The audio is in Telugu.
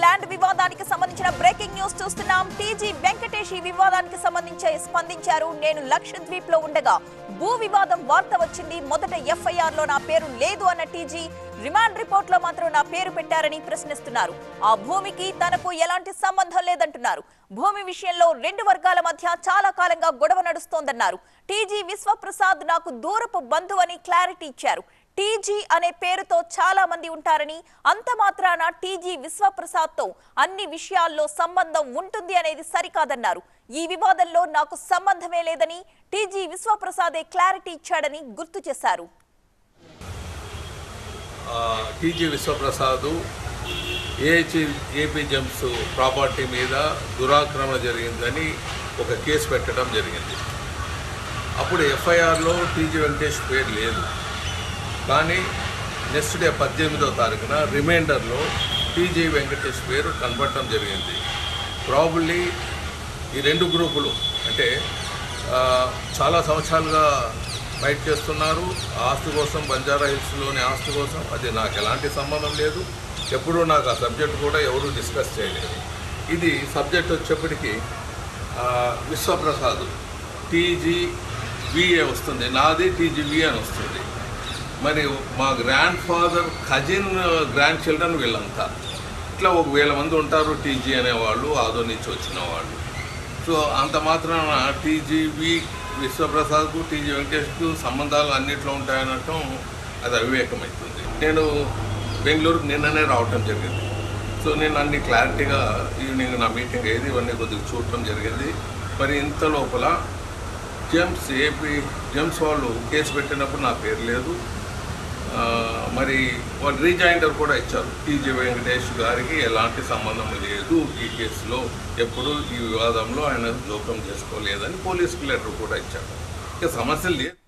ల్యాండ్ వివాదానికి సంబంధించిన బ్రేకింగ్ న్యూస్ చూస్తున్నాం టీజీ వెంకటేష్ ఈ వివాదానికి సంబంధించి స్పందించారు నేను లక్షద్వీప్ లో ఉండగా భూ వివాదం వార్త వచ్చింది మొదట ఎఫ్ఐఆర్ లో నా పేరు లేదు అన్న టీజీ రిమాండ్ రిపోర్ట్ లో మాత్రం నా పేరు పెట్టారని ప్రశ్నిస్తున్నారు ఆ భూమికి తనకు ఎలాంటి సంబంధం లేదంటున్నారు భూమి విషయంలో రెండు వర్గాల మధ్య చాలా కాలంగా గొడవ నడుస్తోందన్నారు టీజీ విశ్వప్రసాద్ నాకు దూరపు బంధువని క్లారిటీ ఇచ్చారు టీజీ అనే పేరుతో చాలా మంది ఉంటారని అంత మాత్రాన టీజీ విశ్వప్రసాద్ తో అన్ని విషయాల్లో సంబంధం ఉంటుంది అనేది సరికాదన్నారు ఈ వివాదంలో నాకు సంబంధమే లేదని టీజీ విశ్వప్రసాదే క్లారిటీ ఇచ్చాడని గుర్తు చేశారు TG Vishwaprasad AH AP Gems property మీద దురాక్రమణ జరిగిందని ఒక కేసు పెట్టడం జరిగింది అప్పుడు ఎఫ్ఐఆర్లో టీజీ వెంకటేష్ పేరు లేదు కానీ నెక్స్ట్ డే పద్దెనిమిదో తారీఖున రిమైండర్లో టీజీ వెంకటేష్ పేరు కనబడటం జరిగింది ప్రాబుల్లీ ఈ రెండు గ్రూపులు అంటే ఆ, చాలా సంవత్సరాలుగా ఫైట్ చేస్తున్నారు ఆ ఆస్తి కోసం బంజారా హిల్స్లోని ఆస్తి కోసం అది నాకు ఎలాంటి సంబంధం లేదు ఎప్పుడూ నాకు ఆ సబ్జెక్ట్ కూడా ఎవరూ డిస్కస్ చేయలేదు ఇది సబ్జెక్ట్ వచ్చేప్పటికి ఆ, విశ్వప్రసాద్ టీజీ విఏ వస్తుంది నాది టీజీవి అని వస్తుంది మరి మా grandfather cousin grandchildren వీళ్ళంతా ఇట్లా ఒక వేల మంది ఉంటారు టీజీ అనేవాళ్ళు ఆదో నుంచి వచ్చిన వాళ్ళు సో అంత మాత్రాన టీజీవి విశ్వప్రసాద్కు టీజీ వెంకటేష్కు సంబంధాలు అన్నిట్లో ఉంటాయనటం అది అవివేకమవుతుంది నేను బెంగళూరుకు నిన్ననే రావటం జరిగింది సో నేను అన్ని క్లారిటీగా ఈవినింగ్ నా మీటింగ్ అయ్యేది ఇవన్నీ కొద్దిగా చూడటం జరిగింది మరి ఇంత లోపల జెమ్స్ ఏపీ జెమ్స్ వాళ్ళు కేసు పెట్టినప్పుడు నా పేరు లేదు ఆ, మరి వాళ్ళు రీజాయిండర్ కూడా ఇచ్చారు టీజీ వెంకటేష్ గారికి ఎలాంటి సంబంధం లేదు ఈ కేసులో ఎప్పుడు ఈ వివాదంలో ఆయన జోక్యం చేసుకోలేదని పోలీసుకు లెటర్ కూడా ఇచ్చారు ఇక సమస్య లేదు